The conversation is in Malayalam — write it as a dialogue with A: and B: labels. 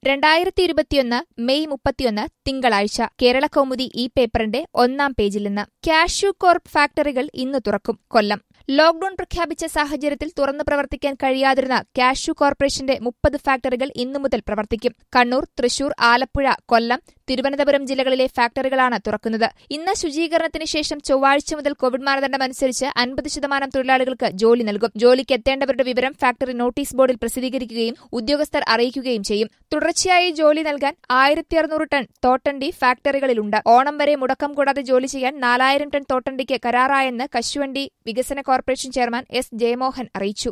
A: രണ്ടായിരത്തി ഇരുപത്തിയൊന്ന് മെയ് മുപ്പത്തിയൊന്ന് തിങ്കളാഴ്ച കേരള കൗമുദി ഈ പേപ്പറിന്റെ ഒന്നാം പേജിൽ നിന്ന് കാഷ്യൂ കോർപ്പ് ഫാക്ടറികൾ ഇന്ന് തുറക്കും കൊല്ലം ലോക്ഡൌൺ പ്രഖ്യാപിച്ച സാഹചര്യത്തിൽ തുറന്നു പ്രവർത്തിക്കാൻ കഴിയാതിരുന്ന കാഷ്യൂ കോർപ്പറേഷന്റെ മുപ്പത് ഫാക്ടറികൾ ഇന്നു മുതൽ പ്രവർത്തിക്കും കണ്ണൂർ തൃശൂർ ആലപ്പുഴ കൊല്ലം തിരുവനന്തപുരം ജില്ലകളിലെ ഫാക്ടറികളാണ് തുറക്കുന്നത് ഇന്ന് ശുചീകരണത്തിന് ശേഷം ചൊവ്വാഴ്ച മുതൽ കോവിഡ് മാനദണ്ഡമനുസരിച്ച് അൻപത് ശതമാനം തൊഴിലാളികൾക്ക് ജോലി നൽകും ജോലിക്ക് എത്തേണ്ടവരുടെ വിവരം ഫാക്ടറി നോട്ടീസ് ബോർഡിൽ പ്രസിദ്ധീകരിക്കുകയും ഉദ്യോഗസ്ഥർ അറിയിക്കുകയും ചെയ്യും തുടർച്ചയായി ജോലി നൽകാൻ ആയിരത്തി അറുന്നൂറ് ടൺ തോട്ടണ്ടി ഫാക്ടറികളിലുണ്ട് ഓണം വരെ മുടക്കം കൂടാതെ ജോലി ചെയ്യാൻ നാലായിരം ടൺ തോട്ടണ്ടിക്ക് കരാറായെന്ന് കശുവണ്ടി വികസന കോർപ്പറേഷൻ ചെയർമാൻ എസ് ജയമോഹൻ അറിയിച്ചു